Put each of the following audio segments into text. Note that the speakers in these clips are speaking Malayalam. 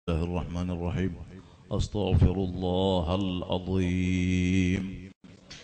الله الرحمن الرحيم أستغفر الله العظيم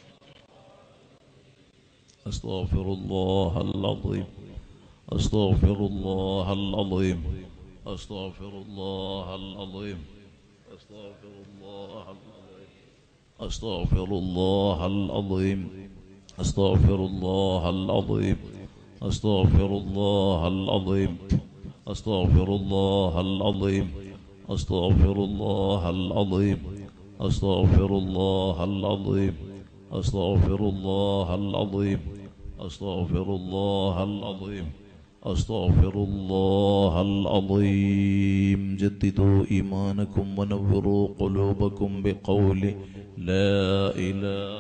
أستغفر الله العظيم أستغفر الله العظيم أستغفر الله العظيم أستغفر الله العظيم أستغفر الله العظيم أستغفر الله العظيم أستغفر الله العظيم أستغفر الله العظيم أستغفر الله العظيم أستغفر الله العظيم أستغفر الله العظيم أستغفر الله العظيم أستغفر الله العظيم جددوا إيمانكم ونوروا قلوبكم بقول لا إله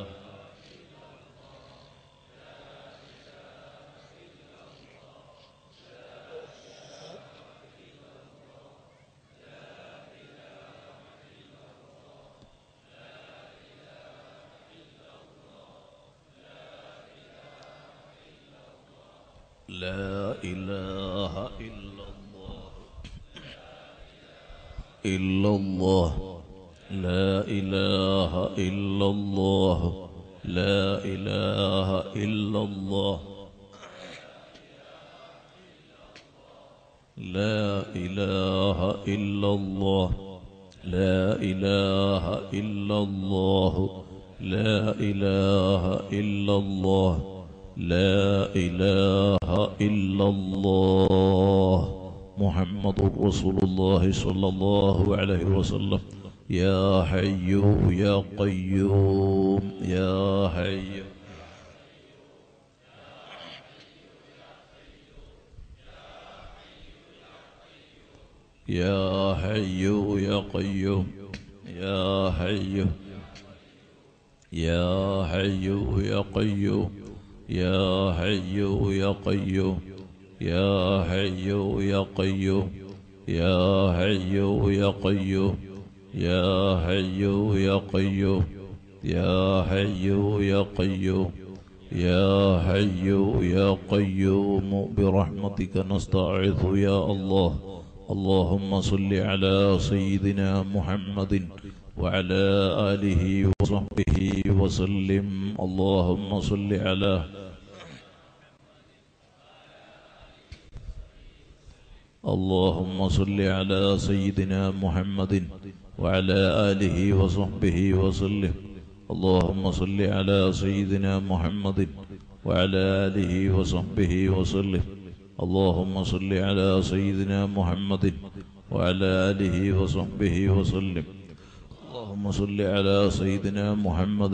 لا إله إلا الله إلا الله لا إله إلا الله لا إله إلا الله لا إله إلا الله لا إله إلا الله لا إله إلا الله لا إله إلا الله محمد رسول الله صلى الله عليه وسلم يا حي يا قيوم يا حي يا حي يا قيوم يا حي يا حي يا قيوم يا حي يا قيوم يا حي يا قيوم يا حي يا قيوم يا حي يا قيوم يا حي يا قيوم يا حي يا قيوم برحمتك نستعيذ يا الله اللهم صل على سيدنا محمد وعلى آله وصحبه وسلم اللهم صل على اللهم صل على سيدنا محمد وعلى آله وصحبه وسلم اللهم صل على سيدنا محمد وعلى آله وصحبه وسلم اللهم صل على سيدنا محمد وعلى آله وصحبه وسلم اللهم صل على سيدنا محمد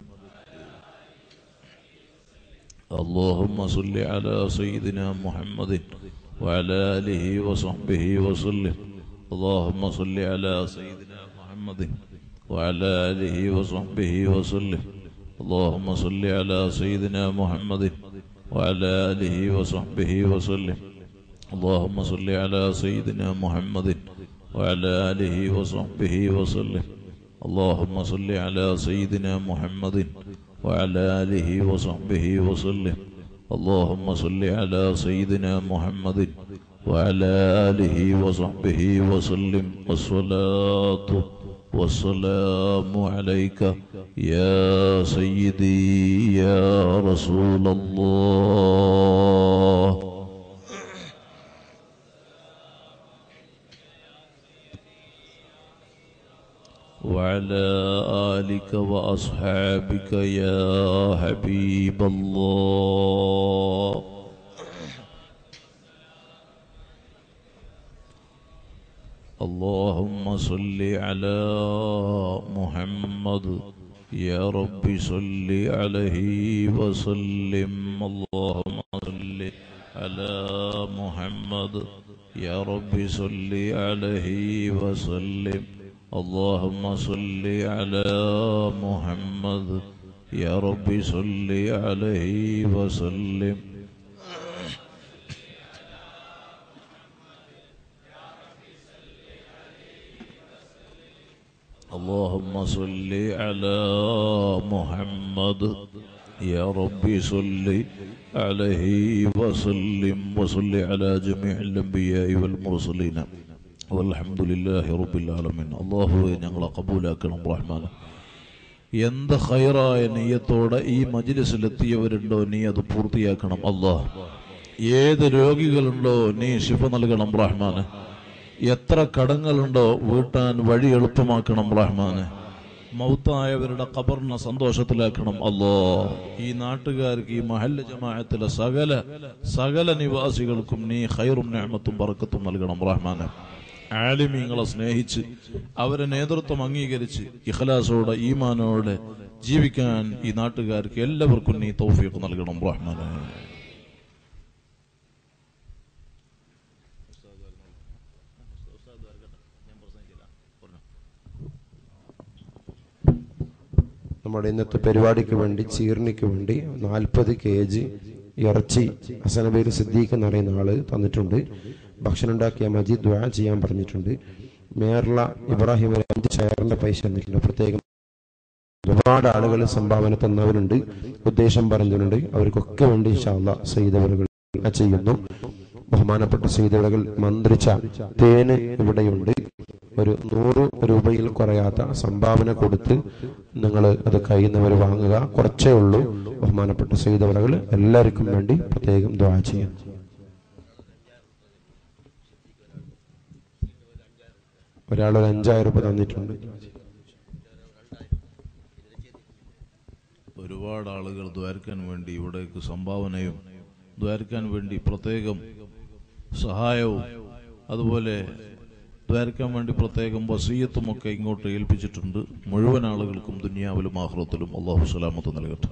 اللهم صل على سيدنا محمد وعلى آله وصحبه وسلم اللهم صل على سيدنا محمد وعلى آله وصحبه وسلم اللهم صل على سيدنا محمد وعلى آله وصحبه وسلم اللهم صل على سيدنا محمد وعلى آله وصحبه وسلم اللهم صل على سيدنا محمد وعلى آله وصحبه وسلم اللهم صل على سيدنا محمد وعلى آله وصحبه وسلم والصلاة والسلام عليك يا سيدي يا رسول الله وعلى آلك وأصحابك يا حبيب الله اللهم صل على محمد يا رب صل عليه وسلم اللهم صل على محمد يا رب صل عليه وسلم اللهم صل على محمد يا رب صل عليه وسلم اللهم صل على محمد يا رب صل عليه وسلم وصل على جميع الأنبياء والمرسلين വൽഹംദുലില്ലാഹി റബ്ബിൽ ആലമീൻ അള്ളാഹുവെ ഞങ്ങളെ കബൂലാക്കണം റഹ്മാൻ എന്ത് ഹൈറായ നെയ്യത്തോടെ ഈ മജിലിസിലെത്തിയവരുണ്ടോ നീ അത് പൂർത്തിയാക്കണം അള്ളാഹ് ഏത് രോഗികളുണ്ടോ നീ ശിഫ നൽകണം റഹ്മാന് എത്ര കടങ്ങളുണ്ടോ വീട്ടാൻ വഴി എളുപ്പമാക്കണം റഹ്മാന് മൗത്തായവരുടെ ഖബറിനെ സന്തോഷത്തിലാക്കണം അല്ലോ ഈ നാട്ടുകാർക്ക് ഈ മഹല്ല ജമാഅത്തിലെ സകല സകല നിവാസികൾക്കും നീ ഖൈറും ഞാമത്തും പറക്കത്തും നൽകണം റഹ്മാന് ആലിമീങ്ങളെ സ്നേഹിച്ച് അവരെ നേതൃത്വം അംഗീകരിച്ച് ഇഖലാസോടെ ഈമാനോടെ ജീവിക്കാൻ ഈ നാട്ടുകാർക്ക് എല്ലാവർക്കും നീ തൗഫീഖ് നൽകണം റഹ്മാനെ നമ്മുടെ ഇന്നത്തെ പരിപാടിക്ക് വേണ്ടി ചീർണിക്ക് വേണ്ടി നാൽപ്പത് കെ ജി ഇറച്ചി ഹസനബേര് സിദ്ദീഖ് എന്ന് പറയുന്ന ആള് തന്നിട്ടുണ്ട് ഭക്ഷണം ഉണ്ടാക്കിയ മജീദ് ദ്വാ ചെയ്യാൻ പറഞ്ഞിട്ടുണ്ട് മേർല ഇബ്രാഹിം ഒരു അഞ്ച് ഷെയറിന്റെ പൈസ തന്നിട്ടുണ്ട് പ്രത്യേകം ഒരുപാട് ആളുകൾ സംഭാവന തന്നവരുണ്ട് ഉദ്ദേശം പറഞ്ഞവരുണ്ട് അവർക്കൊക്കെ വേണ്ടി ഇൻഷാല്ല സൈതവറുകൾ ചെയ്യുന്നു ബഹുമാനപ്പെട്ട സൈതവറുകൾ മന്ത്രിച്ച തേന് ഇവിടെയുണ്ട് ഒരു നൂറ് രൂപയിൽ കുറയാത്ത സംഭാവന കൊടുത്ത് നിങ്ങൾ അത് കഴിയുന്നവർ വാങ്ങുക കുറച്ചേ ഉള്ളൂ ബഹുമാനപ്പെട്ട സൈതവറകൾ എല്ലാവർക്കും വേണ്ടി പ്രത്യേകം ദ്വാ ചെയ്യാം ഒരാൾ ഒരു അഞ്ചായിരം രൂപ തന്നിട്ടുണ്ട് ഒരുപാട് ആളുകൾ ദ്വാരക്കാൻ വേണ്ടി ഇവിടേക്ക് സംഭാവനയും ദ്വാരക്കാൻ വേണ്ടി പ്രത്യേകം സഹായവും അതുപോലെ ദ്വാരക്കാൻ വേണ്ടി പ്രത്യേകം വസീയത്തും ഒക്കെ ഇങ്ങോട്ട് ഏൽപ്പിച്ചിട്ടുണ്ട് മുഴുവൻ ആളുകൾക്കും ദുനിയാവിലും ആഹ്റത്തിലും അള്ളാഹു സലാമത്ത് നൽകട്ടെ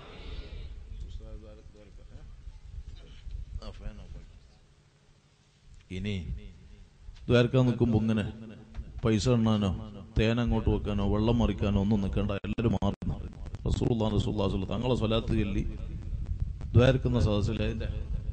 ഇനി ദ്വാരക്കാൻ നിൽക്കുമ്പോൾ ഇങ്ങനെ പൈസ എണ്ണാനോ തേൻ അങ്ങോട്ട് വെക്കാനോ വെള്ളം മറിക്കാനോ ഒന്നും നിൽക്കേണ്ട എല്ലാവരും മാറി റസൂള്ളാൻ റസൂല്ലാസുള്ള തങ്ങളെ സ്വലാത്ത് ചൊല്ലി ദ്വാരക്കുന്ന സദസ്സിൽ അതിന്റെ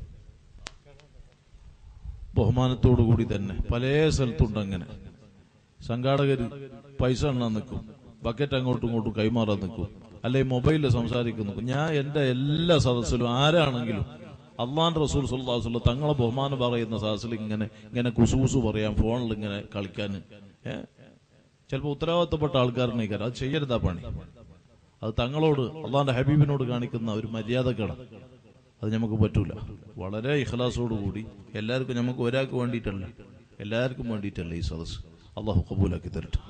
ബഹുമാനത്തോടു കൂടി തന്നെ പല സ്ഥലത്തുണ്ട് അങ്ങനെ സംഘാടകർ പൈസ എണ്ണാൻ നിൽക്കും ബക്കറ്റ് അങ്ങോട്ടും ഇങ്ങോട്ടും കൈമാറാൻ നിൽക്കും അല്ലെ മൊബൈലിൽ സംസാരിക്കുന്നു ഞാൻ എന്റെ എല്ലാ സദസ്സിലും ആരാണെങ്കിലും അള്ളാൻ റസൂൽ സുല്ലാസുള്ള തങ്ങളെ ബഹുമാനം പറയുന്ന സദസ്സിൽ ഇങ്ങനെ ഇങ്ങനെ കുസുകുസു പറയാം ഫോണിൽ ഇങ്ങനെ കളിക്കാൻ ഏഹ് ചിലപ്പോൾ ഉത്തരവാദിത്തപ്പെട്ട ആൾക്കാരനെ അത് ചെയ്യരുതാ പണി അത് തങ്ങളോട് അള്ളാന്റെ ഹബീബിനോട് കാണിക്കുന്ന ഒരു മര്യാദക്കട അത് നമുക്ക് പറ്റൂല വളരെ ഇഖലാസോടുകൂടി എല്ലാവർക്കും നമുക്ക് ഒരാൾക്ക് വേണ്ടിയിട്ടല്ല എല്ലാവർക്കും വേണ്ടിയിട്ടല്ല ഈ സദസ് അള്ളാഹു കബൂലാക്കി തരട്ടെ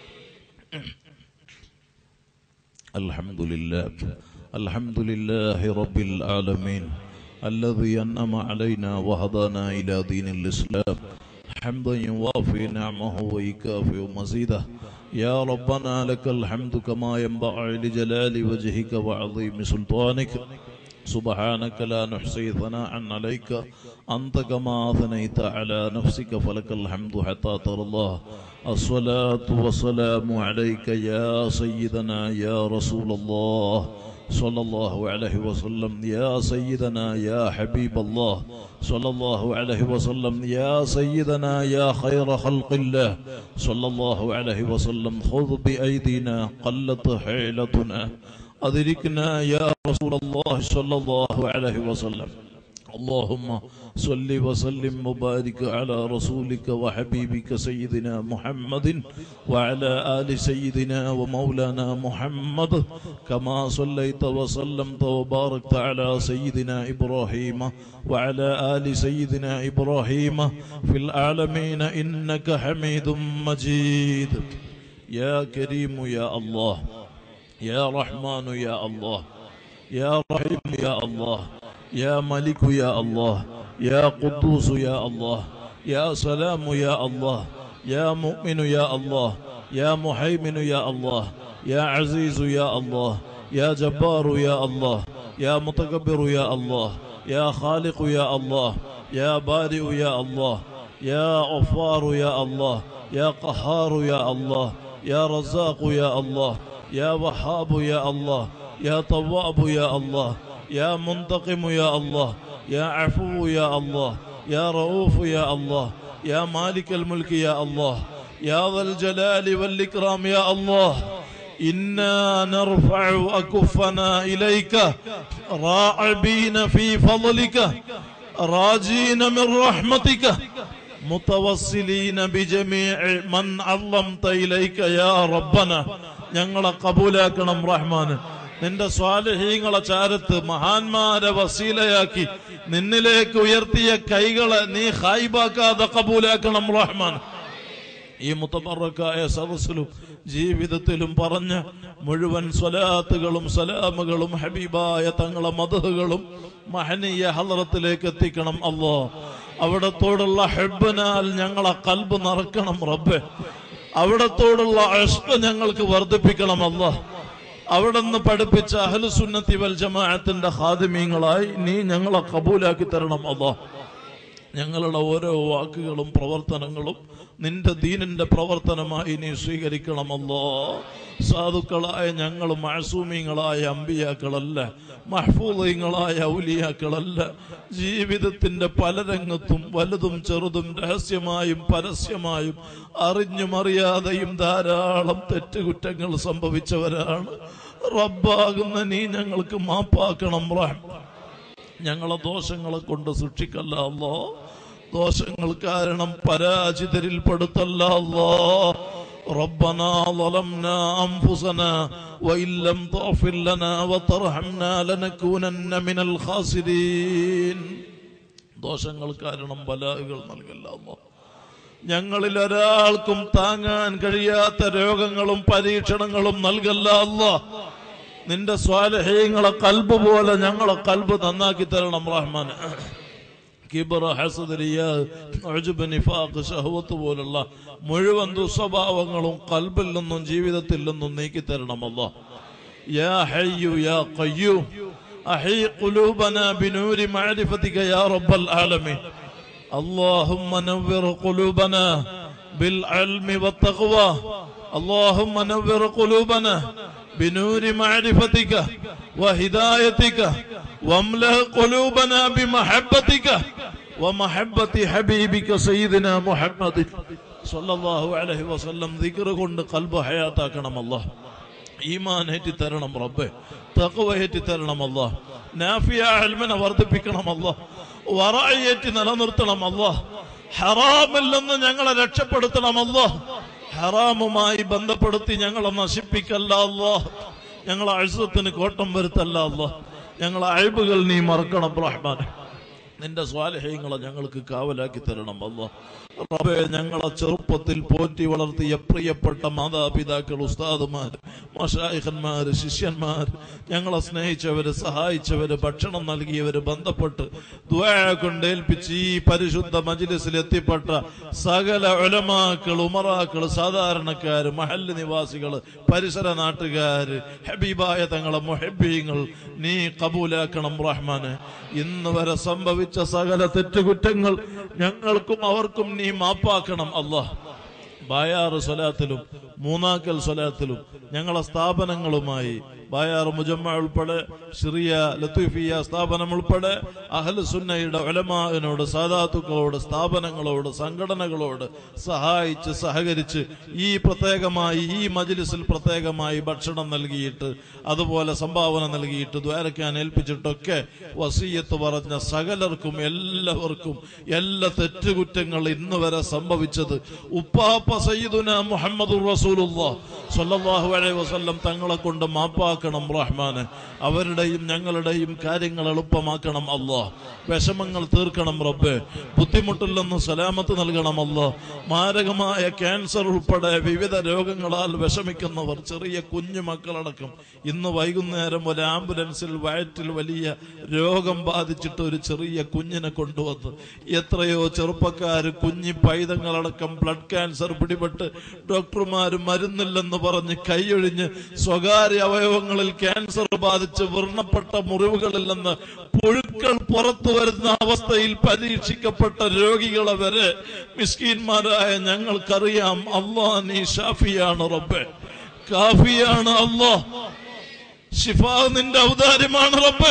الحمد لله الحمد لله رب العالمين الذي أنعم علينا وهدانا إلى دين الإسلام حمدا يوافي نعمه ويكافئ مزيده يا ربنا لك الحمد كما ينبغي لجلال وجهك وعظيم سلطانك سبحانك لا نحصي ثناء عليك أنت كما أثنيت على نفسك فلك الحمد حتى ترى الله الصلاة والسلام عليك يا سيدنا يا رسول الله صلى الله عليه وسلم يا سيدنا يا حبيب الله صلى الله عليه وسلم يا سيدنا يا خير خلق الله صلى الله عليه وسلم خذ بأيدينا قلت حيلتنا أدركنا يا رسول الله صلى الله عليه وسلم اللهم صل وسلم وبارك على رسولك وحبيبك سيدنا محمد وعلى آل سيدنا ومولانا محمد كما صليت وسلمت وباركت على سيدنا إبراهيم وعلى آل سيدنا إبراهيم في العالمين إنك حميد مجيد يا كريم يا الله يا رحمن يا الله يا رحيم يا الله يا ملك يا الله يا قدوس يا الله يا سلام يا الله يا مؤمن يا الله يا محيمن يا الله يا عزيز يا الله يا جبار يا الله يا متكبر يا الله يا خالق يا الله يا بارئ يا الله يا غفار يا الله يا قهار يا الله يا رزاق يا الله يا وهاب يا الله يا طواب يا الله يا منتقم يا الله يا عفو يا الله يا رؤوف يا الله يا مالك الملك يا الله يا ذا الجلال والإكرام يا الله إنا نرفع أكفنا إليك راعبين في فضلك راجين من رحمتك متوسلين بجميع من علمت إليك يا ربنا ഞങ്ങളെ കബൂലാക്കണം റഹ്മാന് നിന്റെ സ്വാലഹീങ്ങളെ ചാരത്ത് മഹാന്മാരെ വസീലയാക്കി നിന്നിലേക്ക് ഉയർത്തിയ കൈകളെ നീ ഹായിബാക്കാതെ കബൂലാക്കണം റഹ്മാൻ ഈ മുത്തമറക്കായ സദസ്സിലും ജീവിതത്തിലും പറഞ്ഞ മുഴുവൻ സ്വലാത്തുകളും സലാമുകളും ഹബീബായ തങ്ങളെ മധുകളും മഹനീയ ഹലറത്തിലേക്ക് എത്തിക്കണം അല്ലോ അവിടത്തോടുള്ള ഹെബിനാൽ ഞങ്ങളെ കൽബ് നിറക്കണം റബ്ബെ അവിടത്തോടുള്ള അഷ്പ ഞങ്ങൾക്ക് വർദ്ധിപ്പിക്കണം അല്ലോ അവിടുന്ന് പഠിപ്പിച്ച അഹ്ലുസുന്നത്തി വൽ ജമാഅത്തിന്റെ ഹാദിമീങ്ങളായി നീ ഞങ്ങളെ കബൂലാക്കി തരണം അല്ലോ ഞങ്ങളുടെ ഓരോ വാക്കുകളും പ്രവർത്തനങ്ങളും നിന്റെ ദീനിന്റെ പ്രവർത്തനമായി നീ സ്വീകരിക്കണമല്ലോ സാധുക്കളായ ഞങ്ങൾ മഴസൂമിങ്ങളായ അമ്പിയാക്കളല്ല മഹ്ഫൂദീങ്ങളായ ഔലിയാക്കളല്ല ജീവിതത്തിന്റെ പല രംഗത്തും വലുതും ചെറുതും രഹസ്യമായും പരസ്യമായും അറിഞ്ഞും അറിയാതെയും ധാരാളം തെറ്റുകുറ്റങ്ങൾ സംഭവിച്ചവരാണ് റബ്ബാകുന്ന നീ ഞങ്ങൾക്ക് മാപ്പാക്കണം റഹ്മാൻ ഞങ്ങളെ ദോഷങ്ങളെ കൊണ്ട് സൂക്ഷിക്കല്ല അല്ലോ ദോഷങ്ങൾ കാരണം പരാജിതരിൽ പെടുത്തല്ല അല്ലോ ربنا ظلمنا أنفسنا وإن لم تغفر لنا وترحمنا لنكونن من الخاسرين ദോഷങ്ങൾ കാരണം ബലാഹുകൾ നൽകല്ല അല്ലോ ഞങ്ങളിൽ ഒരാൾക്കും താങ്ങാൻ കഴിയാത്ത രോഗങ്ങളും പരീക്ഷണങ്ങളും നൽകല്ല അല്ലോ നിന്റെ സ്വാലഹ്യങ്ങളെ കൽബ് പോലെ ഞങ്ങളെ കൽബ് നന്നാക്കി തരണം റഹ്മാൻ കിബറ ഹസദരിയ ഉജ്ബ്, നിഫാഖ് ഷഹവത്ത് പോലുള്ള മുഴുവൻ ദുസ്വഭാവങ്ങളും കൽബിൽ നിന്നും ജീവിതത്തിൽ നിന്നും നീക്കി തരണം അല്ലാ യാ ഹയ്യു യാ ഖയ്യൂം അഹി ഖുലൂബന ബിനൂരി മഅരിഫതിക യാ റബ്ബൽ ആലമീൻ اللهم نور قلوبنا بالعلم والتقوى اللهم نور قلوبنا بنور معرفتك وهدايتك واملأ قلوبنا بمحبتك ومحبة حبيبك سيدنا محمد صلى الله عليه وسلم ذكر കൊണ്ട് കൽബ് ഹയാത്താക്കണം അല്ലാഹ് ഈമാൻ ഏറ്റി തരണം റബ്ബെ തഖവ ഏറ്റി തരണം അല്ലാഹ് നാഫിയ ഇൽമിനെ വർദ്ധിപ്പിക്കണം അല്ലാഹ് വറഅയേറ്റി നിലനിർത്തണം അല്ലാഹ് ഹറാമിൽ നിന്ന് ഞങ്ങളെ രക്ഷപ്പെടുത്തണം അല്ലാഹ് ഹറാമുമായി ബന്ധപ്പെടുത്തി ഞങ്ങളെ നശിപ്പിക്കല്ല അല്ലാഹ് ഞങ്ങളെ അഴുസത്തിന് കോട്ടം വരുത്തല്ല അല്ലാഹ് ഞങ്ങളെ അഴിബുകൾ നീ മറക്കണം റഹ്മാൻ നിന്റെ സ്വാലഹ്യങ്ങളെ ഞങ്ങൾക്ക് കാവലാക്കി തരണം അല്ലാഹ് റബ്ബേ ഞങ്ങളെ ചെറുപ്പത്തിൽ പോറ്റി വളർത്തിയ പ്രിയപ്പെട്ട മാതാപിതാക്കൾ ഉസ്താദുമാർ മഷായിഖന്മാര് ശിഷ്യന്മാർ ഞങ്ങളെ സ്നേഹിച്ചവര് സഹായിച്ചവര് ഭക്ഷണം നൽകിയവര് ബന്ധപ്പെട്ട് ദ്വാ കൊണ്ട് ഏൽപ്പിച്ച് ഈ പരിശുദ്ധ മജിലിസിൽ എത്തിപ്പെട്ട സകല ഉലമാക്കൾ ഉമറാക്കൾ സാധാരണക്കാര് മഹല്ല് നിവാസികള് പരിസര നാട്ടുകാര് ഹബീബായ തങ്ങളെ മുഹബീങ്ങൾ നീ കബൂലാക്കണം റഹ്മാന് ഇന്ന് വരെ സംഭവിച്ച സകല തെറ്റുകുറ്റങ്ങൾ ഞങ്ങൾക്കും അവർക്കും നീ മാപ്പാക്കണം അല്ലാഹ് ബായാറ് സ്വലാത്തിലും മൂന്നാക്കൽ സ്വലാത്തിലും ഞങ്ങളെ സ്ഥാപനങ്ങളുമായി ബായാർ മുജമ്മ ഉൾപ്പെടെ സിറിയ ലത്തീഫിയ സ്ഥാപനം ഉൾപ്പെടെ അഹൽ സുന്നയുടെ ഒലമാവിനോട് സാധാത്തുക്കളോട് സ്ഥാപനങ്ങളോട് സംഘടനകളോട് സഹായിച്ച് സഹകരിച്ച് ഈ പ്രത്യേകമായി ഈ മജ്ലിസിൽ പ്രത്യേകമായി ഭക്ഷണം നൽകിയിട്ട് അതുപോലെ സംഭാവന നൽകിയിട്ട് ദ്വാരക്കാൻ ഏൽപ്പിച്ചിട്ടൊക്കെ വസീയത്ത് പറഞ്ഞ സകലർക്കും എല്ലാവർക്കും എല്ലാ തെറ്റുകുറ്റങ്ങൾ ഇന്ന് വരെ സംഭവിച്ചത് ഉപ്പാപ്പ സയ്യിദുന മുഹമ്മദ് റസൂലുള്ളാ സ്വല്ലല്ലാഹു അലൈഹി വസല്ലം തങ്ങളെ കൊണ്ട് മാപ്പാക്കണം റഹ്മാന് അവരുടെയും ഞങ്ങളുടെയും കാര്യങ്ങൾ എളുപ്പമാക്കണം അല്ലാ വിഷമങ്ങൾ തീർക്കണം റബ്ബേ ബുദ്ധിമുട്ടിൽ നിന്ന് സലാമത്ത് നൽകണം അല്ലാ മാരകമായ ക്യാൻസർ ഉൾപ്പെടെ വിവിധ രോഗങ്ങളാൽ വിഷമിക്കുന്നവർ ചെറിയ കുഞ്ഞു മക്കളടക്കം ഇന്ന് വൈകുന്നേരം ഒരു ആംബുലൻസിൽ വയറ്റിൽ വലിയ രോഗം ബാധിച്ചിട്ട് ഒരു ചെറിയ കുഞ്ഞിനെ കൊണ്ടുവന്ന് എത്രയോ ചെറുപ്പക്കാര് കുഞ്ഞി പൈതങ്ങളടക്കം ബ്ലഡ് ക്യാൻസർ പിടിപെട്ട് ഡോക്ടർമാർ മരുന്നില്ലെന്ന് പറഞ്ഞ് കൈയൊഴിഞ്ഞ് സ്വകാര്യ അവയവങ്ങളിൽ ക്യാൻസർ ബാധിച്ച് വ്രണപ്പെട്ട മുറിവുകളിൽ നിന്ന് പുഴുക്കൾ പുറത്തു വരുന്ന അവസ്ഥയിൽ പരീക്ഷിക്കപ്പെട്ട രോഗികളെ വരെ മിസ്കീന്മാരായ ഞങ്ങൾക്കറിയാം അള്ളാ നീ ഷാഫിയാണ് റബ്ബെ കാഫിയാണ് അള്ളാ ഷിഫ നിന്റെ ഔദാര്യമാണ് റബ്ബെ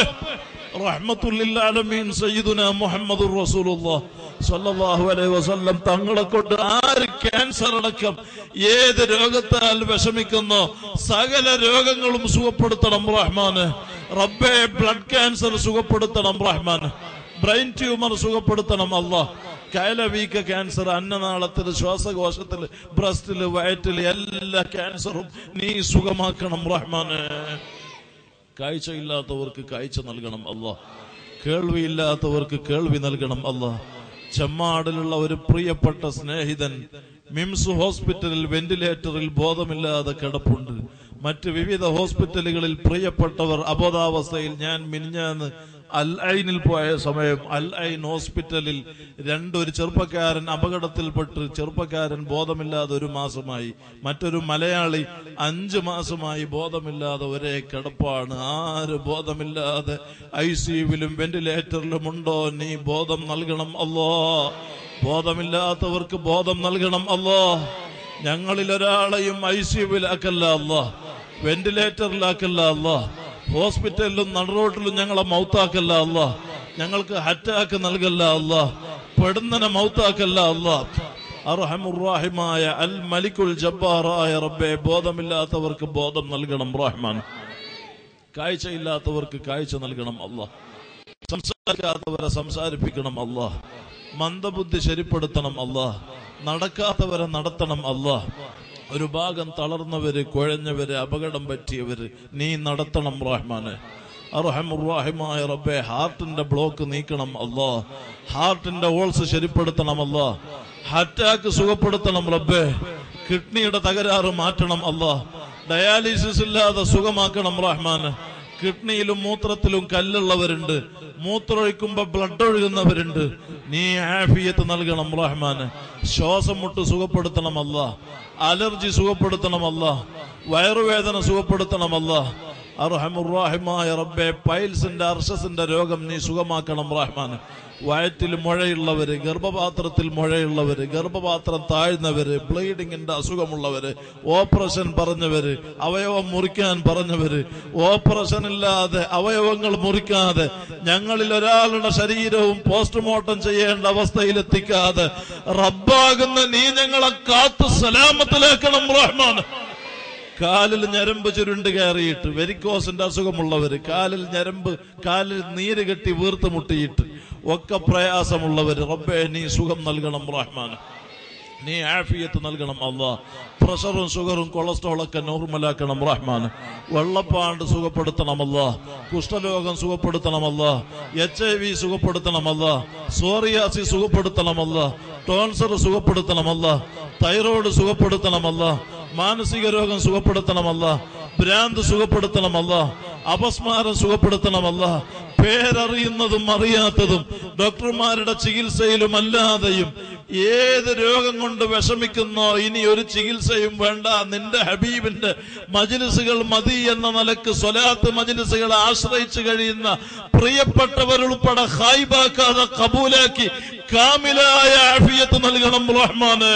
റഹ്മത്തുല്ലാലമീൻ സയ്യിദുന മുഹമ്മദുർ റസൂലുള്ളാഹ് സല്ലല്ലാഹു അലൈഹി വസല്ലം തങ്ങളെ കൊണ്ട് ആര് ക്യാൻസർ അടക്കം ഏത് രോഗത്താൽ വിഷമിക്കുന്നോ സകല രോഗങ്ങളും സുഖപ്പെടുത്തണം റഹ്മാന് റബ്ബെ ബ്ലഡ് ക്യാൻസർ സുഖപ്പെടുത്തണം റഹ്മാന് ബ്രെയിൻ ട്യൂമർ സുഖപ്പെടുത്തണം അല്ലാ കയലവീക്ക ക്യാൻസർ അന്നനാളത്തിൽ ശ്വാസകോശത്തിൽ ബ്രസ്റ്റിൽ വയറ്റിൽ എല്ലാ ക്യാൻസറും നീ സുഖമാക്കണം റഹ്മാനെ കാഴ്ചയില്ലാത്തവർക്ക് കാഴ്ച നൽകണം അല്ലാ കേൾവിയില്ലാത്തവർക്ക് കേൾവി നൽകണം അല്ലാ ചെമ്മാടിലുള്ള ഒരു പ്രിയപ്പെട്ട സ്നേഹിതൻ മിംസ് ഹോസ്പിറ്റലിൽ വെന്റിലേറ്ററിൽ ബോധമില്ലാതെ കിടപ്പുണ്ട് മറ്റ് വിവിധ ഹോസ്പിറ്റലുകളിൽ പ്രിയപ്പെട്ടവർ അബോധാവസ്ഥയിൽ ഞാൻ മിനിഞ്ഞാന്ന് അൽ ഐനിൽ പോയ സമയം അൽ ഐൻ ഹോസ്പിറ്റലിൽ രണ്ടൊരു ചെറുപ്പക്കാരൻ അപകടത്തിൽപ്പെട്ട് ചെറുപ്പക്കാരൻ ബോധമില്ലാതെ ഒരു മാസമായി മറ്റൊരു മലയാളി അഞ്ചു മാസമായി ബോധമില്ലാതെ ഒരേ കിടപ്പാണ് ആര് ബോധമില്ലാതെ ഐ സിയുവിലും വെന്റിലേറ്ററിലും ഉണ്ടോ നീ ബോധം നൽകണം അല്ലോ ബോധമില്ലാത്തവർക്ക് ബോധം നൽകണം അല്ലോ ഞങ്ങളിൽ ഒരാളെയും ഐ സിയുവിലാക്കല്ല അല്ലോ വെന്റിലേറ്ററിലാക്കല്ല അല്ലോ ഹോസ്പിറ്റലിലും നടുറോട്ടിലും ഞങ്ങളെ മൗത്താക്കല്ല അല്ല ഞങ്ങൾക്ക് ഹറ്റാക്ക് നൽകല്ല അല്ല പെടുന്നനെ മൗത്താക്കല്ല അല്ല അർഹമുറാഹിമായ അൽ മലിക്കുൽ ജബ്ബാറായ റബ്ബെ ബോധമില്ലാത്തവർക്ക് ബോധം നൽകണം റഹ്മാൻ കാഴ്ചയില്ലാത്തവർക്ക് കാഴ്ച നൽകണം അല്ല സംസാരിക്കാത്തവരെ സംസാരിപ്പിക്കണം അല്ല മന്ദബുദ്ധി ശരിപ്പെടുത്തണം അല്ല നടക്കാത്തവരെ നടത്തണം അല്ല ഒരു ഭാഗം തളർന്നവര് കുഴഞ്ഞവര് അപകടം പറ്റിയവര് നീ നടത്തണം റഹ്മാന് അർഹമുറാഹിമായ റബ്ബെ ഹാർട്ടിന്റെ ബ്ലോക്ക് നീക്കണം അല്ലാ ഹാർട്ടിന്റെ ഓൾസ് ശരിപ്പെടുത്തണം അല്ലാ ഹാർട്ടാക്ക് സുഖപ്പെടുത്തണം റബ്ബെ കിഡ്നിയുടെ തകരാറ് മാറ്റണം അല്ലാ ഡയാലിസിസ് ഇല്ലാതെ സുഖമാക്കണം റഹ്മാന് കിഡ്നിയിലും മൂത്രത്തിലും കല്ലുള്ളവരുണ്ട് മൂത്രമൊഴിക്കുമ്പോ ബ്ലഡ് ഒഴുകുന്നവരുണ്ട് നീ ആഫിയത്ത് നൽകണം റഹ്മാന് ശ്വാസം മുട്ട് സുഖപ്പെടുത്തണമല്ല അലർജി സുഖപ്പെടുത്തണമല്ല വയറുവേദന സുഖപ്പെടുത്തണമല്ല അർഹമുറാഹിമായ റബ്ബെ പൈൽസിന്റെ അർഷസിന്റെ രോഗം നീ സുഖമാക്കണം റഹ്മാന് വയറ്റിൽ മുഴയുള്ളവര് ഗർഭപാത്രത്തിൽ മുഴയുള്ളവര് ഗർഭപാത്രം താഴ്ന്നവര് ബ്ലീഡിങ്ങിന്റെ അസുഖമുള്ളവര് ഓപ്പറേഷൻ പറഞ്ഞവര് അവയവം മുറിക്കാൻ പറഞ്ഞവര് ഓപ്പറേഷൻ ഇല്ലാതെ അവയവങ്ങൾ മുറിക്കാതെ ഞങ്ങളിൽ ഒരാളുടെ ശരീരവും പോസ്റ്റ്മോർട്ടം ചെയ്യേണ്ട അവസ്ഥയിലെത്തിക്കാതെ റബ്ബാകുന്ന നീ ഞങ്ങളെ കാത്തു സലാമത്തിലാക്കണം റഹ്മാൻ കാലിൽ ഞരമ്പ് ചുരുണ്ട് കയറിയിട്ട് വെരിക്കോസിന്റെ അസുഖമുള്ളവര് കാലിൽ ഞരമ്പ് കാലിൽ നീര് കെട്ടി വീർത്ത് മുട്ടിയിട്ട് ഒക്കെ പ്രയാസമുള്ളവര് റബ്ബേ നീ സുഖം നൽകണം റഹ്മാൻ നീ ആഫിയത്ത് നൽകണം അല്ലാ പ്രഷറും ഷുഗറും കൊളസ്ട്രോളൊക്കെ നോർമലാക്കണം റഹ്മാൻ വെള്ളപ്പാണ്ട് സുഖപ്പെടുത്തണമല്ല കുഷ്ഠരോഗം സുഖപ്പെടുത്തണമല്ല എച്ച് ഐ വി സുഖപ്പെടുത്തണമല്ല സോറിയാസി സുഖപ്പെടുത്തണമല്ല ടോൺസർ സുഖപ്പെടുത്തണമല്ല തൈറോയ്ഡ് സുഖപ്പെടുത്തണമല്ല മാനസിക രോഗം സുഖപ്പെടുത്തണമല്ല ഭ്രാന്ത് സുഖപ്പെടുത്തണമല്ല അപസ്മാരം സുഖപ്പെടുത്തണമല്ല പേരറിയുന്നതും അറിയാത്തതും ഡോക്ടർമാരുടെ ചികിത്സയിലും അല്ലാതെയും ഏത് രോഗം കൊണ്ട് വിഷമിക്കുന്നോ ഇനി ഒരു ചികിത്സയും വേണ്ട നിന്റെ ഹബീബിന്റെ മജിലിസുകൾ മതി എന്ന നിലക്ക് സ്വലാത്ത് മജിലിസുകളെ ആശ്രയിച്ചു കഴിയുന്ന പ്രിയപ്പെട്ടവരുൾപ്പെടെ ഹായിബാക്കാതെ കബൂലാക്കി കാമിലായ ആഫിയത്ത് നൽകണം റഹ്മാന്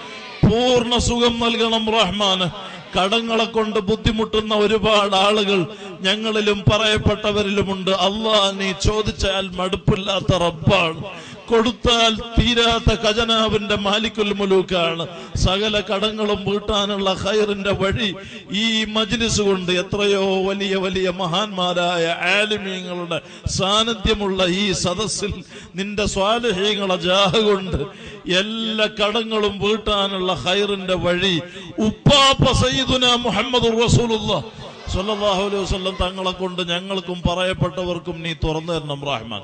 പൂർണ്ണ സുഖം നൽകണം റഹ്മാന് കടങ്ങളെ കൊണ്ട് ബുദ്ധിമുട്ടുന്ന ഒരുപാട് ആളുകൾ ഞങ്ങളിലും പറയപ്പെട്ടവരിലുമുണ്ട് അള്ളാ നീ ചോദിച്ചാൽ മടുപ്പില്ലാത്ത റബ്ബാണ് കൊടുത്താൽ തീരാത്ത ഖജനാവിന്റെ മാലിക്കുൽ മുലൂക്കാണ് സകല കടങ്ങളും വീട്ടാനുള്ള ഖൈറിന്റെ വഴി ഈ മജ്ലിസ് കൊണ്ട് എത്രയോ വലിയ വലിയ മഹാന്മാരായ ആലിമീങ്ങളുടെ സാന്നിധ്യമുള്ള ഈ സദസ്സിൽ നിന്റെ സ്വാലഹീങ്ങളെ ജാഹ് കൊണ്ട് എല്ലാ കടങ്ങളും വീട്ടാനുള്ള ഖൈറിന്റെ വഴി ഉപ്പാപ്പ സയ്യിദുന മുഹമ്മദ് റസൂലുള്ള സല്ലല്ലാഹു അലൈഹി വസല്ലം തങ്ങളെ കൊണ്ട് ഞങ്ങൾക്കും പറയപ്പെട്ടവർക്കും നീ തുറന്നു തരണം റഹ്മാൻ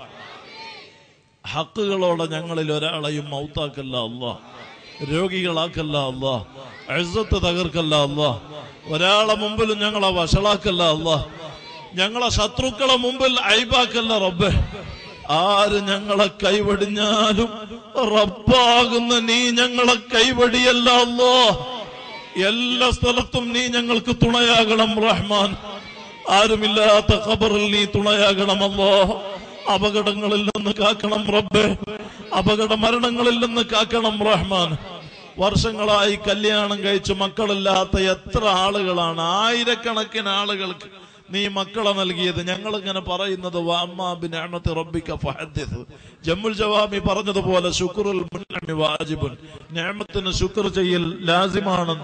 ഹക്കുകളോടെ ഞങ്ങളിൽ ഒരാളെയും മൗത്താക്കല്ല അല്ല രോഗികളാക്കല്ല അല്ല എഴുത്ത് തകർക്കല്ല അല്ല ഒരാളെ മുമ്പിലും ഞങ്ങളെ വഷളാക്കല്ല അല്ല ഞങ്ങളെ ശത്രുക്കളെ മുമ്പിൽ അയബാക്കല്ല റബ്ബെ ആര് ഞങ്ങളെ കൈവടിഞ്ഞാലും റബ്ബാകുന്ന നീ ഞങ്ങളെ കൈവടിയല്ല അല്ലോ എല്ലാ സ്ഥലത്തും നീ ഞങ്ങൾക്ക് തുണയാകണം റഹ്മാൻ ആരുമില്ലാത്ത ഖബറിൽ നീ തുണയാകണമല്ലോ അപകടങ്ങളിൽ നിന്ന് കാക്കണം റബ്ബെ അപകട മരണങ്ങളിൽ നിന്ന് കാക്കണം റഹ്മാൻ വർഷങ്ങളായി കല്യാണം കഴിച്ച് മക്കളില്ലാത്ത എത്ര ആളുകളാണ് ആയിരക്കണക്കിന് ആളുകൾക്ക് നീ മക്കളെ നൽകിയത് ഞങ്ങൾ ഇങ്ങനെ പറയുന്നത് വാമ്മാബിനഅമത്തി റബ്ബിക ഫഹദ്ദിസ് ജമ്മുൽ ജവാമി പറഞ്ഞതുപോലെ ശുക്റുൽ മുൻഅമി വാജിബുൻ നിഅമത്തിന് ശുക്ർ ചെയ്യൽ ലാസിമാണെന്ന്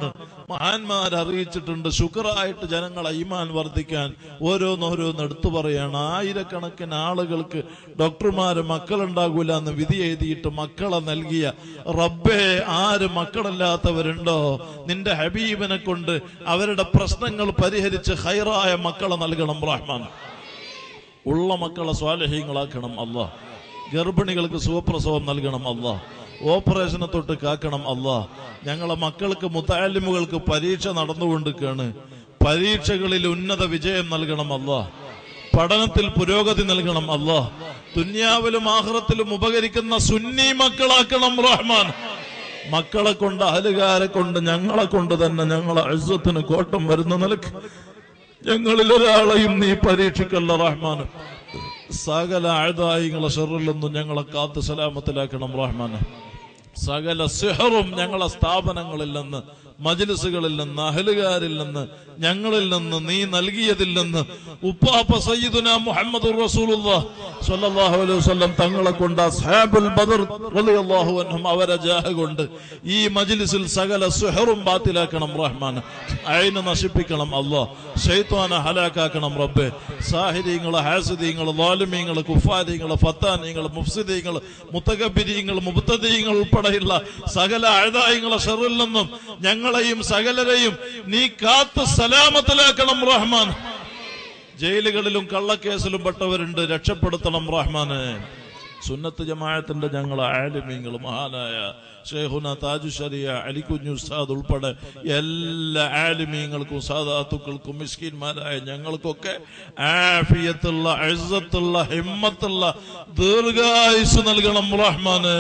മഹാന്മാർ അറിയിച്ചിട്ടുണ്ട് ശുക്രായിട്ട് ജനങ്ങളെ ഈമാൻ വർദ്ധിക്കാൻ ഓരോന്നോരോന്ന് എടുത്തു പറയാണ് ആയിരക്കണക്കിന് ആളുകൾക്ക് ഡോക്ടർമാര് മക്കളുണ്ടാകൂല എന്ന് വിധി എഴുതിയിട്ട് മക്കളെ നൽകിയ റബ്ബേ ആര് മക്കളില്ലാത്തവരുണ്ടോ നിന്റെ ഹബീബിനെ കൊണ്ട് അവരുടെ പ്രശ്നങ്ങൾ പരിഹരിച്ച് ഹൈറായ മക്കളെ നൽകണം റഹ്മാൻ ഉള്ള മക്കളെ സ്വാലഹ്യങ്ങളാക്കണം അല്ലാ ഗർഭിണികൾക്ക് സുഖപ്രസവം നൽകണം അല്ലാ ഓപ്പറേഷനെ തൊട്ട് കാക്കണം അല്ലാ ഞങ്ങളെ മക്കൾക്ക് മുത്താലിമുകൾക്ക് പരീക്ഷ നടന്നുകൊണ്ടിരിക്കുകയാണ് പരീക്ഷകളിൽ ഉന്നത വിജയം നൽകണം അല്ലാ പഠനത്തിൽ പുരോഗതി നൽകണം അല്ലാ ദുന്യാവിലും ആഹ്റത്തിലും ഉപകരിക്കുന്ന സുന്നി മക്കളാക്കണം റഹ്മാൻ മക്കളെ കൊണ്ട് അഹലുകാരെ കൊണ്ട് ഞങ്ങളെ കൊണ്ട് തന്നെ ഞങ്ങളെ അഴുസത്തിന് കോട്ടം വരുന്ന നിലക്ക് ഞങ്ങളിൽ ഒരാളെയും നീ പരീക്ഷിക്കല്ല റഹ്മാൻ സകല ആയുധായികളെ ഷെറിൽ നിന്നും ഞങ്ങളെ കാത്ത് സലാമത്തിലാക്കണം റഹ്മാൻ സകല സിഹറും ഞങ്ങളെ സ്ഥാപനങ്ങളിൽ നിന്ന് മജ്ലിസുകളിൽ നിന്ന് അഹലുകാരിൽ നിന്ന് ഞങ്ങളിൽ നിന്ന് നീ നൽകിയതിൽ നിന്ന് ഉപ്പാപ്പ സയ്യിദുന മുഹമ്മദ് സ്വല്ലല്ലാഹു അലൈഹി വസല്ലം തങ്ങളെ കൊണ്ട് അസ്ഹാബുൽ ബദർ റളിയല്ലാഹു അൻഹും അവരെ ജാഹ കൊണ്ട് ഈ മജ്ലിസിൽ സകല സുഹറും ബാത്തിലാക്കണം റഹ്മാൻ അയിന് നശിപ്പിക്കണം അല്ലാഹ് ശൈത്വാനെ ഹലാക്കാക്കണം റബ്ബേ സാഹിര്യങ്ങള് ഹാസിദീങ്ങള് വാലുമീങ്ങള് കുഫാരിങ്ങള് ഫത്താനിങ്ങള് മുഫ്സിദീങ്ങള് മുത്തകബിരിങ്ങൾ മുബത്തദീങ്ങൾ ഉൾപ്പെടെയുള്ള സകല അഴുതായങ്ങളെ ഷെറിൽ നിന്നും ഞങ്ങളെയും സകലരെയും നീ കാത്ത് സലാമത്തിലാക്കണം റഹ്മാൻ ജയിലുകളിലും കള്ളക്കേസിലും പെട്ടവരുണ്ട് രക്ഷപ്പെടുത്തണം റഹ്മാന് സുന്നത്ത് ജമാഅത്തിന്റെ ഞങ്ങൾ ആലിമീങ്ങൾ മഹാനായ ഷെയ്ഖുന താജു ഷരിയ അലിക്കുഞ്ഞു ഉസ്താദ് ഉൾപ്പെടെ എല്ലാ ആലിമീങ്ങൾക്കും സാദാത്തുക്കൾക്കും മിസ്കിന്മാരായ ഞങ്ങൾക്കൊക്കെ ആഫിയത്തുള്ള അഴുത്തുള്ള ഹിമ്മത്തുള്ള ദീർഘായുസ് നൽകണം റഹ്മാന്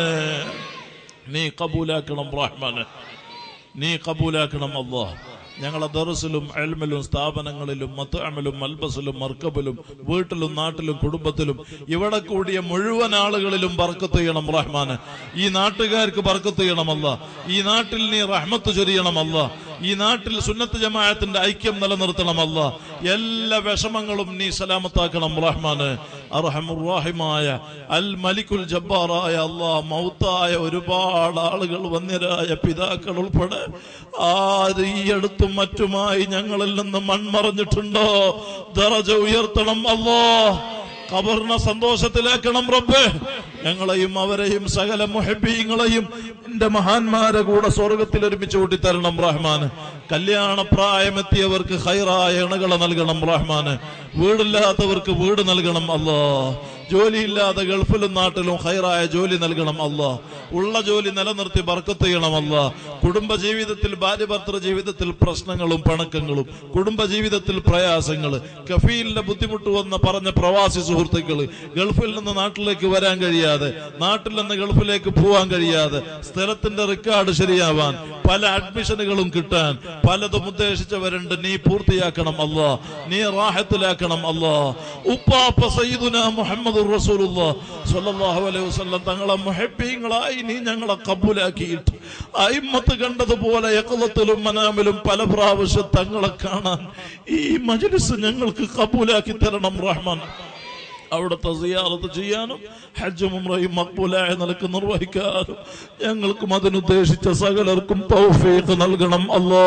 നീ കബൂലാക്കണം റഹ്മാന് നീ കബൂലാക്കണം അള്ളാഹ് ഞങ്ങളെ ദറസിലും എൽമിലും സ്ഥാപനങ്ങളിലും മത്തഅമലും മൽബസിലും മർക്കബിലും വീട്ടിലും നാട്ടിലും കുടുംബത്തിലും ഇവിടെ കൂടിയ മുഴുവൻ ആളുകളിലും ബർക്കത്ത് ചെയ്യണം റഹ്മാന് ഈ നാട്ടുകാർക്ക് ബർക്കത്ത് ചെയ്യണമല്ല ഈ നാട്ടിൽ നീ റഹ്മത്ത് ചൊരിയണമല്ല ഈ നാട്ടിൽ സുന്നത്ത് ജമാഅത്തിന്റെ ഐക്യം നിലനിർത്തണമല്ല എല്ലാ വിഷമങ്ങളും നീ സലാമത്താക്കണം റഹ്മാന് അർഹമുറാഹിമായ അൽ മലിക്കുൽ ജബ്ബാറായ അള്ളാഹ് മൗത്തായ ഒരുപാട് ആളുകൾ വന്യരായ പിതാക്കൾ ഉൾപ്പെടെ ആര് ഈ അടുത്തും മറ്റുമായി ഞങ്ങളിൽ നിന്ന് മൺമറഞ്ഞിട്ടുണ്ടോ ദറജ ഉയർത്തണം അല്ലോ ഖബറിനെ സന്തോഷത്തിലാക്കണം റബ്ബേ ഞങ്ങളെയും അവരെയും സകല മുഹബീങ്ങളെയും എന്റെ മഹാന്മാരെ കൂടെ സ്വർഗത്തിൽ ഒരുമിച്ച് കൂട്ടിത്തരണം റഹ്മാന് കല്യാണ പ്രായമെത്തിയവർക്ക് ഹൈറായ ഇണകളെ നൽകണം റഹ്മാന് വീടില്ലാത്തവർക്ക് വീട് നൽകണം അല്ലോ ജോലിയില്ലാതെ ഗൾഫിലും നാട്ടിലും ഹൈറായ ജോലി നൽകണം അല്ലോ ഉള്ള ജോലി നിലനിർത്തി ബർക്കത്ത് ചെയ്യണം അല്ലോ കുടുംബ ജീവിതത്തിൽ ഭാര്യ ഭർത്തൃ ജീവിതത്തിൽ പ്രശ്നങ്ങളും പണക്കങ്ങളും കുടുംബ ജീവിതത്തിൽ പ്രയാസങ്ങൾ കഫീലിന്റെ ബുദ്ധിമുട്ട് വന്ന പറഞ്ഞ പ്രവാസി സുഹൃത്തുക്കള് ഗൾഫിൽ നിന്ന് നാട്ടിലേക്ക് വരാൻ കഴിയാതെ നാട്ടിൽ നിന്ന് ഗൾഫിലേക്ക് പോവാൻ കഴിയാതെ സ്ഥലത്തിന്റെ റെക്കോർഡ് ശരിയാവാൻ പല അഡ്മിഷനുകളും കിട്ടാൻ പലതും ഉദ്ദേശിച്ചവരുണ്ട് നീ പൂർത്തിയാക്കണം അല്ലാ നീ റാഹത്തിലാക്കണം അല്ലാ ഉപ്പാപ്പ സയ്യിദുന മുഹമ്മദ് സ്വല്ലല്ലാഹു അലൈഹി വസല്ലം തങ്ങളെ മുഹബ്ബീങ്ങളായി നീ ഞങ്ങളെ കബൂലാക്കിയിട്ട് അയിമ്മത്ത് കണ്ടതുപോലെ യക്കളത്തിലും മനാമിലും പല പ്രാവശ്യം തങ്ങളെ കാണാൻ ഈ മജ്ലിസ് ഞങ്ങൾക്ക് കബൂലാക്കി തരണം റഹ്മാൻ അവിടുത്തെ സിയാറത്ത് ചെയ്യാനും ഹജ്ജും ഉംറയും മക്ബൂലായ നിലക്ക് നിർവഹിക്കാനും ഞങ്ങൾക്കും അതിനുദ്ദേശിച്ച സകലർക്കും തൗഫീഖ് നൽകണം അല്ലോ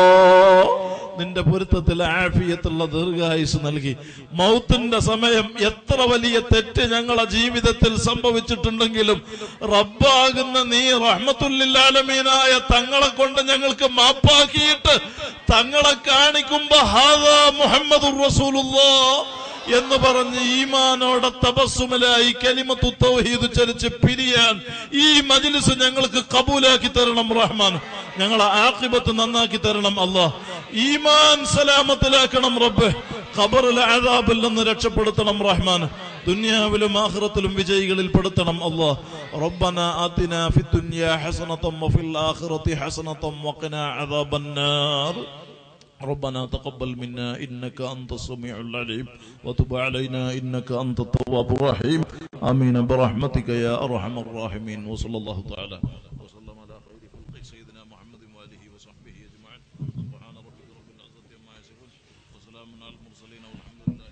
നിന്റെ പൊരുത്തത്തിൽ ആഫിയത്തുള്ള ദീർഘായുസ് നൽകി മൗത്തിന്റെ സമയം എത്ര വലിയ തെറ്റ് ഞങ്ങളെ ജീവിതത്തിൽ സംഭവിച്ചിട്ടുണ്ടെങ്കിലും റബ്ബാകുന്ന നീ റഹ്മത്തുല്ലാലമീനായ തങ്ങളെ കൊണ്ട് ഞങ്ങൾക്ക് മാപ്പാക്കിയിട്ട് തങ്ങളെ കാണിക്കുമ്പോ ഹാദാ മുഹമ്മദ് റസൂലുള്ളാ എന്ന് പറഞ്ഞ് ഈമാനോടെ തപസ്സുമലായി കലിമത്തു തൗഹീദ് ചരിച്ച് പിരിയാൻ ഈ മജ്ലിസ് ഞങ്ങൾക്ക് കബൂലാക്കി തരണം റഹ്മാൻ ഞങ്ങളെ ആഖിബത്ത് നന്നാക്കി തരണം അല്ലാഹ് ഈമാൻ സലാമത്തിലാക്കണം റബ്ബ് ഖബറിലെ അദാബിൽ നിന്ന് രക്ഷപ്പെടുത്തണം റഹ്മാൻ ദുനിയാവിലും ആഖിറത്തിലും വിജയികളിൽ പെടുത്തണം അല്ലാഹ് റബ്ബന ആതിന ഫിദ്ദുനിയ ഹസനതം വഫിൽ ആഖിറതി ഹസനതം വഖിന അദാബന്നാർ ربنا تقبل منا إنك أنت السميع العليم وتب علينا إنك أنت التواب الرحيم آمين برحمتك يا أرحم الراحمين وصلى الله تعالى وسلم على خير خلق سيدنا محمد وآله وصحبه أجمعين سبحان ربك رب العزة عما يصفون وسلام على المرسلين والحمد لله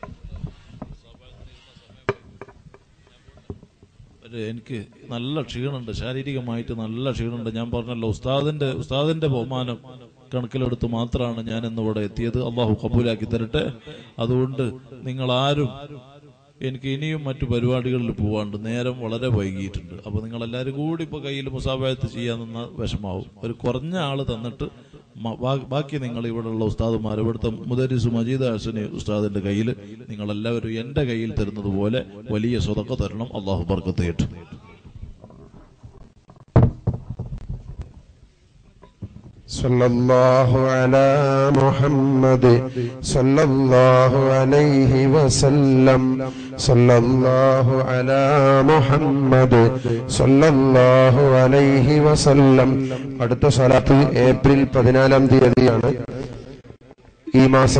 ഒരു എനിക്ക് നല്ല ക്ഷീണമുണ്ട് ശാരീരികമായിട്ട് നല്ല ക്ഷീണമുണ്ട് ഞാൻ പറഞ്ഞല്ലോ ഉസ്താദിന്റെ ഉസ്താദിന്റെ ബഹുമാനം കണക്കിലെടുത്ത് മാത്രമാണ് ഞാൻ ഇന്നിവിടെ എത്തിയത് അള്ളാഹു കബൂലാക്കി തരട്ടെ അതുകൊണ്ട് നിങ്ങൾ ആരും എനിക്ക് ഇനിയും മറ്റു പരിപാടികളിൽ പോവാണ്ട് നേരം വളരെ വൈകിയിട്ടുണ്ട് അപ്പൊ നിങ്ങൾ എല്ലാവരും കൂടി ഇപ്പൊ കയ്യിൽ മുസാഫായത്ത് ചെയ്യാൻ നിന്ന വിഷമാവും ഒരു കുറഞ്ഞ ആള് തന്നിട്ട് മ- ബാ- ബാക്കി നിങ്ങൾ ഇവിടെയുള്ള ഉസ്താദുമാർ ഇവിടുത്തെ മുദരിസ് മജീദ് ഹസനി ഉസ്താദിന്റെ കയ്യിൽ നിങ്ങൾ എല്ലാവരും എന്റെ കയ്യിൽ തരുന്നത് പോലെ വലിയ സ്വതക്ക തരണം അള്ളാഹു ബർക്കത്ത് ഏറ്റു صلى الله على محمد صلى الله عليه وسلم صلى الله على محمد صلى الله عليه وسلم അടുത്ത സ്വലാത്ത് ഏപ്രിൽ പതിനാലാം തീയതിയാണ് ഈ മാസം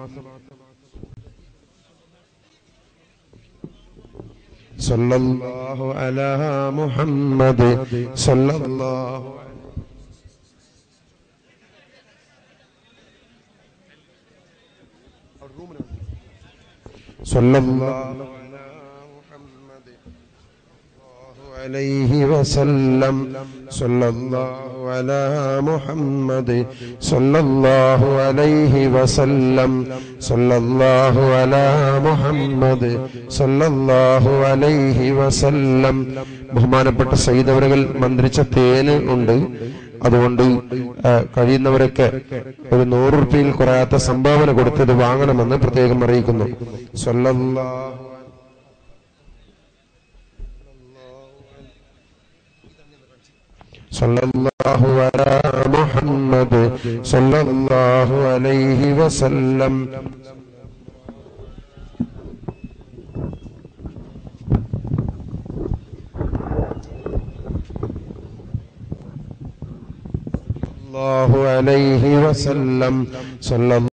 صلى الله على محمد صلى الله صلى الله على محمد عليه وسلم صلى الله على محمد صلى الله عليه وسلم صلى الله على محمد صلى الله عليه وسلم ബഹുമാനപ്പെട്ട സയ്യിദവരകൾ മന്ത്രിച്ച തേന് ഉണ്ട് അതുകൊണ്ട് ആ, കഴിയുന്നവരൊക്കെ ഒരു നൂറ് റുപ്യയിൽ കുറയാത്ത സംഭാവന കൊടുത്തത് വാങ്ങണമെന്ന് പ്രത്യേകം അറിയിക്കുന്നു സ്വല്ലല്ലാഹു صلى الله على محمد صلى الله عليه وسلم الله عليه وسلم صلى